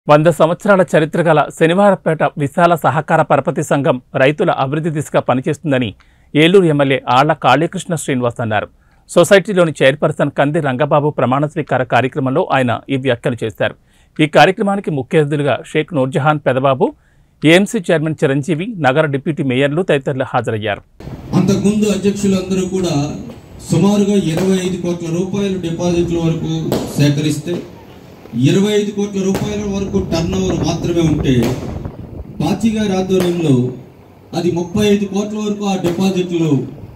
వంద సంవత్సరాల చరిత్ర గల శనివారపేట విశాల సహకార పరపతి సంఘం రైతుల అభివృద్ధి దిశగా పనిచేస్తుందని ఏలూరు ఎమ్మెల్యే ఆళ్ల కాళీకృష్ణ శ్రీనివాస్ అన్నారు సొసైటీలోని చైర్పర్సన్ కంది రంగబాబు ప్రమాణ స్వీకార కార్యక్రమంలో ఆయన ఈ వ్యాఖ్యలు చేశారు ఈ కార్యక్రమానికి ముఖ్య అతిథులుగా షేక్ నూర్జహాన్ పెదబాబు ఏఎంసీ చైర్మన్ చిరంజీవి నగర డిప్యూటీ మేయర్లు తదితరులు హాజరయ్యారు అంతకుముందు అధ్యక్షులందరూ కూడా సుమారుగా ఇరవై ఐదు కోట్ల రూపాయలు డిపాజిట్ల వరకు సేకరిస్తే ఇరవై ఐదు కోట్ల రూపాయల వరకు టర్న్ ఓవర్ మాత్రమే ఉంటే బాచి గారి ఆధ్వర్యంలో అది ముప్పై ఐదు కోట్ల వరకు ఆ డిపాజిట్లు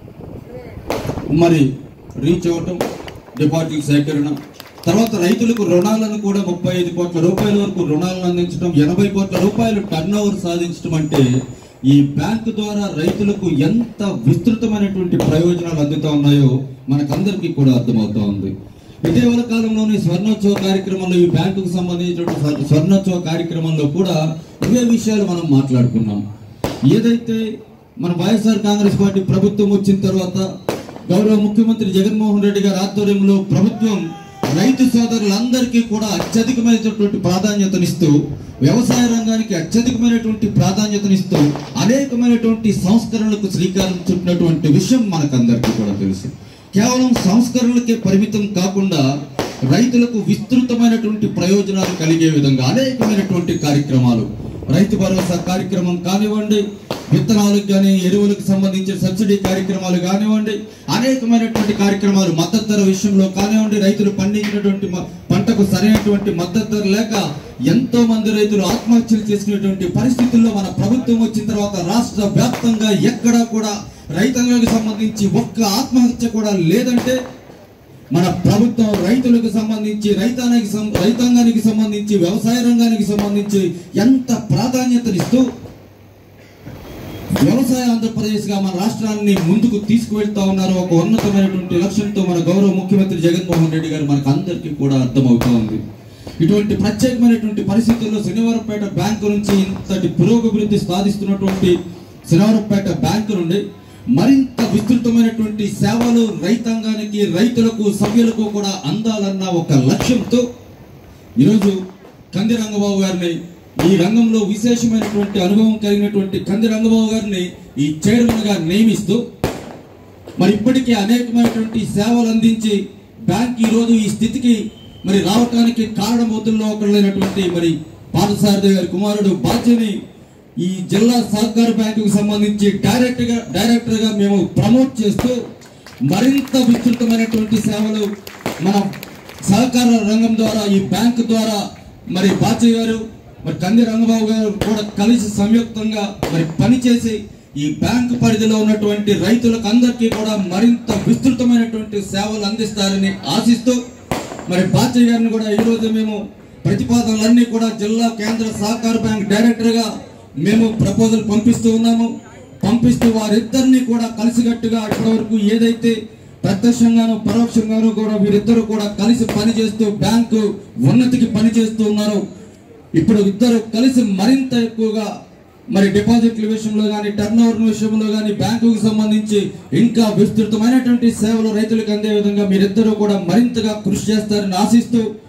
మరి రీచ్ అవ్వటం డిపాజిట్ సేకరణ తర్వాత రైతులకు రుణాలను కూడా ముప్పై ఐదు కోట్ల రూపాయల వరకు రుణాలను అందించడం ఎనభై కోట్ల రూపాయలు టర్న్ ఓవర్ సాధించడం అంటే ఈ బ్యాంకు ద్వారా రైతులకు ఎంత విస్తృతమైనటువంటి ప్రయోజనాలు అందుతా ఉన్నాయో మనకందరికీ కూడా అర్థమవుతా ఉంది ఇటీవల కాలంలోని స్వర్ణోత్సవ కార్యక్రమంలో ఈ బ్యాంకుకు సంబంధించినటువంటి స్వర్ణోత్సవ కార్యక్రమంలో కూడా ఇవే విషయాలు మనం మాట్లాడుకున్నాం ఏదైతే మన వైఎస్ఆర్ కాంగ్రెస్ పార్టీ ప్రభుత్వం వచ్చిన తర్వాత గౌరవ ముఖ్యమంత్రి జగన్మోహన్ రెడ్డి గారి ఆధ్వర్యంలో ప్రభుత్వం రైతు సోదరులందరికీ కూడా అత్యధికమైనటువంటి ప్రాధాన్యతనిస్తూ వ్యవసాయ రంగానికి అత్యధికమైనటువంటి ప్రాధాన్యతనిస్తూ అనేకమైనటువంటి సంస్కరణలకు శ్రీకారం చుట్టినటువంటి విషయం మనకందరికీ కూడా తెలుసు కేవలం సంస్కరణలకే పరిమితం కాకుండా రైతులకు విస్తృతమైనటువంటి ప్రయోజనాలు కలిగే విధంగా అనేకమైనటువంటి కార్యక్రమాలు రైతు భరోసా కార్యక్రమం కానివ్వండి విత్తనాలకు కానీ ఎరువులకు సంబంధించిన సబ్సిడీ కార్యక్రమాలు కానివ్వండి అనేకమైనటువంటి కార్యక్రమాలు మద్దతు ధర విషయంలో కానివ్వండి రైతులు పండించినటువంటి మ- పంటకు సరైనటువంటి మద్దతు ధర లేక ఎంతో మంది రైతులు ఆత్మహత్యలు చేసుకునేటువంటి పరిస్థితుల్లో మన ప్రభుత్వం వచ్చిన తర్వాత రాష్ట్ర వ్యాప్తంగా ఎక్కడా కూడా రైతాంగానికి సంబంధించి ఒక్క ఆత్మహత్య కూడా లేదంటే మన ప్రభుత్వం రైతులకు సంబంధించి రైతానికి సం- రైతాంగానికి సంబంధించి వ్యవసాయ రంగానికి సంబంధించి ఎంత ప్రాధాన్యతనిస్తూ వ్యవసాయ ఆంధ్రప్రదేశ్ గా మన రాష్ట్రాన్ని ముందుకు తీసుకువెళ్తా ఉన్నారు ఒక ఉన్నతమైనటువంటి లక్ష్యంతో మన గౌరవ ముఖ్యమంత్రి జగన్మోహన్ రెడ్డి గారు మనకు అందరికీ కూడా అర్థమవుతా ఉంది ఇటువంటి ప్రత్యేకమైనటువంటి పరిస్థితుల్లో శనివారపేట బ్యాంకు నుంచి ఇంతటి పురోగభివృద్ధి సాధిస్తున్నటువంటి శనివారపేట బ్యాంకు నుండి మరింత విస్తృతమైనటువంటి సేవలు రైతాంగానికి రైతులకు సభ్యులకు కూడా అందాలన్న ఒక లక్ష్యంతో ఈరోజు కంది రంగబాబు గారిని ఈ రంగంలో విశేషమైనటువంటి అనుభవం కలిగినటువంటి కంది రంగబాబు గారిని ఈ చైర్మన్ గా నియమిస్తూ మరి ఇప్పటికే అనేకమైనటువంటి సేవలు అందించి బ్యాంక్ ఈ రోజు ఈ స్థితికి మరి రావటానికి కారణమవుతుల్లో ఒకళ్ళైనటువంటి మరి పార్థసారథి గారి కుమారుడు బాధ్యని ఈ జిల్లా సహకార బ్యాంకుకు సంబంధించి డైరెక్టర్ గా డైరెక్టర్ గా మేము ప్రమోట్ చేస్తూ మరింత విస్తృతమైనటువంటి సేవలు మన సహకార రంగం ద్వారా ఈ బ్యాంకు ద్వారా మరి బాచయ్య గారు మరి కంది రంగబాబు గారు కూడా కలిసి సంయుక్తంగా మరి పనిచేసి ఈ బ్యాంకు పరిధిలో ఉన్నటువంటి రైతులకు అందరికీ కూడా మరింత విస్తృతమైనటువంటి సేవలు అందిస్తారని ఆశిస్తూ మరి బాచయ్య గారిని కూడా ఈ రోజు మేము ప్రతిపాదనలన్నీ కూడా జిల్లా కేంద్ర సహకార బ్యాంక్ డైరెక్టర్ గా మేము ప్రపోజల్ పంపిస్తూ ఉన్నాము పంపిస్తూ వారిద్దరిని కూడా కలిసికట్టుగా ఇప్పటివరకు ఏదైతే ప్రత్యక్షంగాను పరోక్షంగాను కూడా వీరిద్దరు కూడా కలిసి పనిచేస్తూ బ్యాంకు ఉన్నతికి పనిచేస్తూ ఉన్నారు ఇప్పుడు ఇద్దరు కలిసి మరింత ఎక్కువగా మరి డిపాజిట్ల విషయంలో కానీ టర్న్ ఓవర్ విషయంలో కానీ బ్యాంకుకు సంబంధించి ఇంకా విస్తృతమైనటువంటి సేవలు రైతులకు అందే విధంగా మీరిద్దరూ కూడా మరింతగా కృషి చేస్తారని ఆశిస్తూ